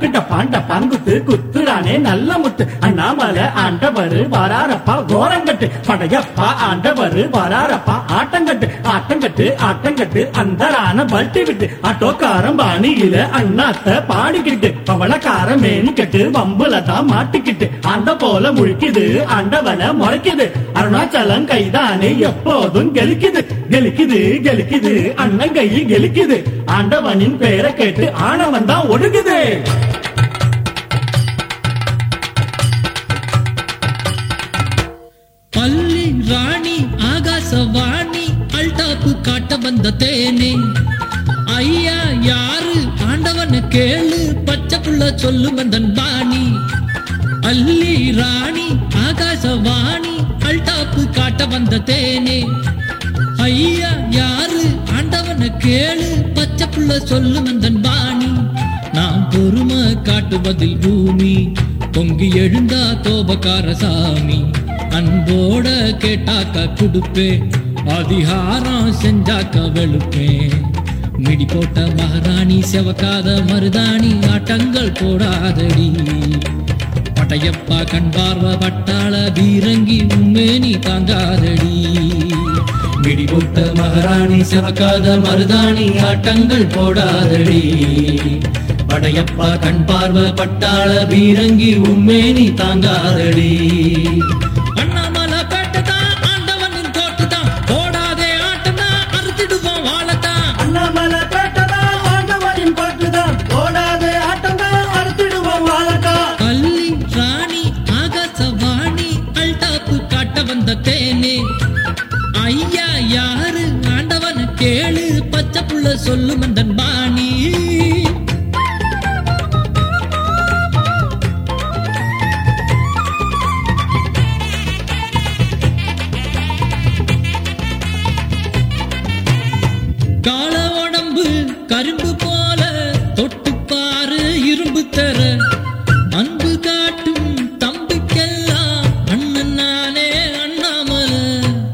டக்குட பாண்ட பங்குத்து குத்துறானே நல்ல முத்து அண்ணாமலை ஆண்டவரு வராரப்பா கோரங்கட்டு படையப்பா ஆண்டவரு வராரப்பா ஆட்டங்கட்டு ஆட்டங்கட்டு ஆட்டங்கட்டு அந்தரான பல்ட்டி விட்டு ஆட்டோக்காரன் பாணியில அண்ணாத்த பாடிக்கிட்டு பவளக்கார மேனிக்கட்டு வம்புல தான் மாட்டிக்கிட்டு அந்த போல முழிக்குது ஆண்டவனை முறைக்குது அருணாச்சலம் கைதானே எப்போதும் கெலிக்குது கெலிக்குது கெலிக்குது அண்ணன் கை கெலிக்குது ஆண்டவனின் பெயரை கேட்டு ஆணவன் தான் ஒடுங்குது பள்ளி ராணி ஆகாசவாணி அல்டாப்பு காட்ட வந்த தேனே ஐயா யாரு ஆண்டவன கேளு பச்சை புள்ள சொல்லு வந்தன் பாணி அள்ளி ராணி ஆகாசவாணி அல்டாப்பு காட்ட வந்த தேனே ஐயா யாரு ஆண்டவன கேளு பச்சை புள்ள சொல்லு வந்தன் பாணி நாம் பொறுமை காட்டுவதில் பூமி பொங்கி எழுந்தா கோபக்கார சாமி அன்போட கேட்டாக்க கொடுப்பேன் அதிகாரம் செஞ்சாக்க வெளுப்பேன் மிடி போட்ட மகாராணி செவக்காத மருதாணி ஆட்டங்கள் போடாதடி படையப்பா கண் பார்வை பட்டாள பீரங்கி உண்மேனி தாங்காதடி மிடி போட்ட மகாராணி செவக்காத மருதாணி ஆட்டங்கள் போடாதடி படையப்பா கண் பார்வை பட்டாள பீரங்கி உண்மேனி தாங்காதடி அண்ணாமலை பேட்டதான் ஆண்டவனின் கோட்டுதான் போடாதே ஆட்டதான் அறுத்திடுவோம் வாழத்தான் அண்ணாமலை பேட்டதா ஆண்டவனின் பாட்டுதான் ஓடாதே ஆட்டம்தான் அறுத்திடுவோம் வாழக்கா கள்ளி ராணி ஆகாசவாணி அல்டாப்பு காட்ட வந்த தேனே ஐயா யாரு ஆண்டவன கேளு பச்சை புள்ள சொல்லு மந்தன் பாணி கால உடம்பு கரும்பு போல தொட்டு பாரு இரும்பு தர அன்பு காட்டும் தம்பிக்கெல்லாம் அண்ணன் நானே அண்ணாமலை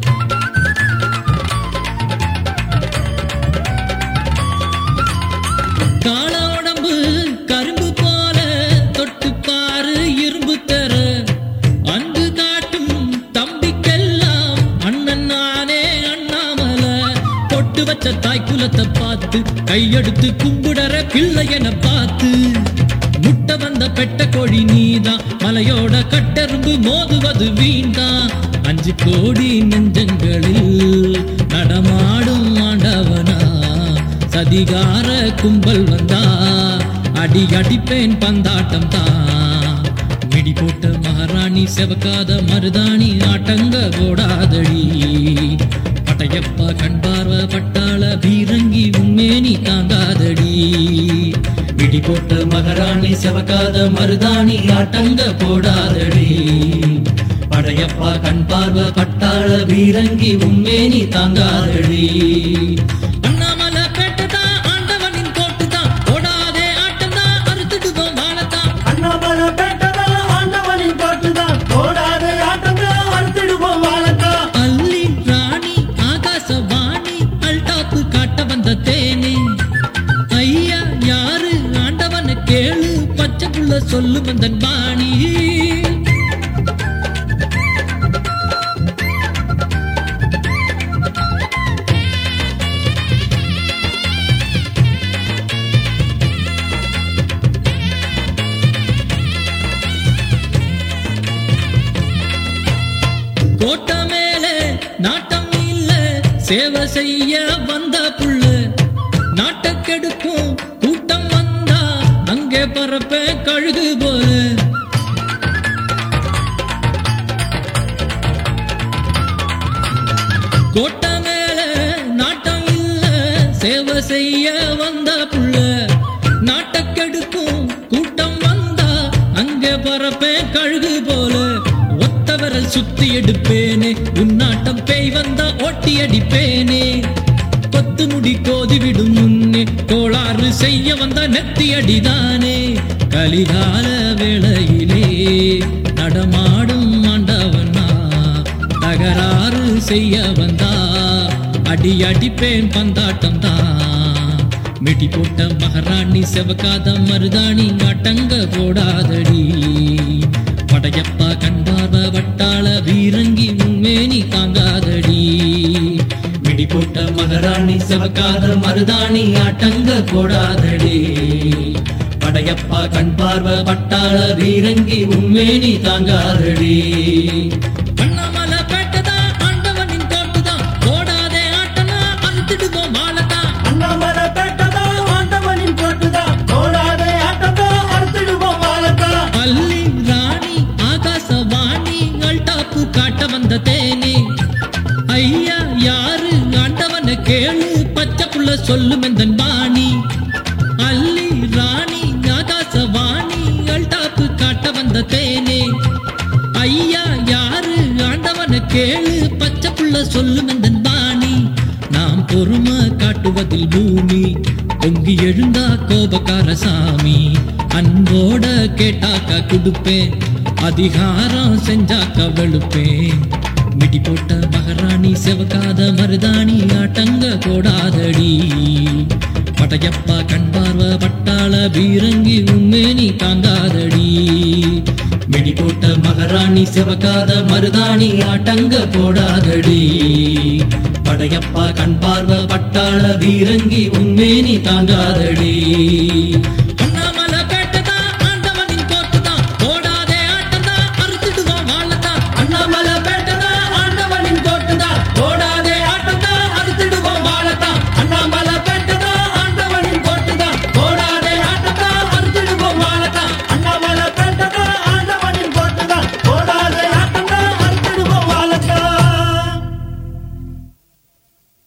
கால உடம்பு கரும்பு போல தொட்டு பாரு இரும்பு தர அன்பு காட்டும் தம்பிக்கெல்லாம் அண்ணன் நானே அண்ணாமலை பொட்டு வச்ச தாய் குலத்தை பார்த்து கையெடுத்து கும்பிடற பிள்ளை என பார்த்து முட்டை வந்த பெட்ட கோழி நீதான் மலையோட கட்டெரும்பு மோதுவது வீண்தான் அஞ்சு கோடி நெஞ்சங்களில் நடமாடும் ஆண்டவனா சதிகார கும்பல் வந்தா அடி அடிப்பேன் பந்தாட்டம் தான் மிடி போட்ட மகாராணி செவக்காத மருதாணி ஆட்டங்க போடாதடி பட்டையப்பா கண் பார்வை பட்டாள பீரங்கி உண்மேனி தாங்காதடி மிடி போட்ட மகாராணி செவக்காத மருதாணி ஆட்டங்க போடாதடி படையப்பா கண் பார்வை பட்டாள பீரங்கி உண்மேனி தாங்காதடி அண்ணாமலை பேட்டதான் ஆண்டவனின் கோட்டுதான் ஓடாதே ஆட்டம்தான் அறுத்துடுவோம் வாழத்தான் அண்ணாமலை பேட்டதா ஆண்டவனின் பாட்டுதான் ஓடாதே ஆட்டம்தான் அறுத்திடுவோம் வாழக்கா அள்ளி ராணி ஆகாசவாணி அல்டாப்பு காட்ட வந்த தேனே ஐயா யாரு ஆண்டவன கேளு பச்சை புள்ள சொல்லு வந்தன் பாணி கோட்ட மேலே நாட்டம் இல்ல சேவை செய்ய வந்த புள்ள நாட்டக்கெடுக்கும் கூட்டம் வந்தா அங்கே பரப்ப கழுகு போல கோட்ட மேல நாட்டம் இல்ல சேவை செய்ய வந்த புள்ள நாட்டக்கெடுக்கும் கூட்டம் வந்தா அங்கே பரப்பே கழுகு போல ஒத்த விரல் சுத்தி எடுப்பேனே உன்னாட்டம் பேய் வந்தா ஓட்டி அடிப்பேனே பத்து முடி கோதி விடும் முன்னே கோளாறு செய்ய வந்த நெத்தி அடிதானே கலிகால வேளையிலே நடமாடும் ஆண்டவனா தகராறு செய்ய வந்தா அடி அடிப்பேன் பந்தாட்டம் தான் மெட்டி போட்ட மகாராணி செவக்காத மருதாணி அட்டங்க போடாதடி படையப்பா கண்பார்வ வட்டாள வீரங்கி உண்மேனி தாங்காதடி மிடி போட்ட மகாராணி செவக்காத மருதாணி ஆட்டங்க போடாதடி படையப்பா கண் பார்வ பட்டாள வீரங்கி உண்மேனி தாங்காதடி அண்ணாமலை பேட்டதா ஆண்டவனின் தோட்டுதான் போடாதே ஆட்டனா அறுத்துடுவோம் மாலதா அண்ணாமலை பேட்டதா ஆண்டவனின் கோட்டுதா போடாதே ஆட்டத்தா அறுத்துடுவோம் வாழத்தா அள்ளி ராணி ஆகாசவாணி அல்டாப்பு காட்ட வந்த தேனே ஐயா யாரு ஆண்டவன கேளு பச்சை புள்ள சொல்லும் எந்தன் வாணி அள்ளி ராணி ஆகாசவாணி அல்டாப்பு காட்ட வந்த தேனே ஐயா யாரு ஆண்டவன கேளு பச்சை புள்ள சொல்லும் எந்தன் வாணி நாம் பொறுமை காட்டுவதில் பூமி பொங்கி எழுந்தா கோபக்கார சாமி அன்போட கேட்டாக்கா கொடுப்பேன் அதிகாரம் செஞ்சாக்கா வெளுப்பேன் மிடி போட்ட மகாராணி செவக்காத மருதாணி ஆட்டங்க போடாதடி படையப்பா கண் பார்வ பட்டாள பீரங்கி உண்மேனி தாங்காதடி மிடி போட்ட மகாராணி செவக்காத மருதாணி ஆட்டங்க போடாதடி படையப்பா கண் பார்வ பட்டாள பீரங்கி உண்மேனி தாங்காதடி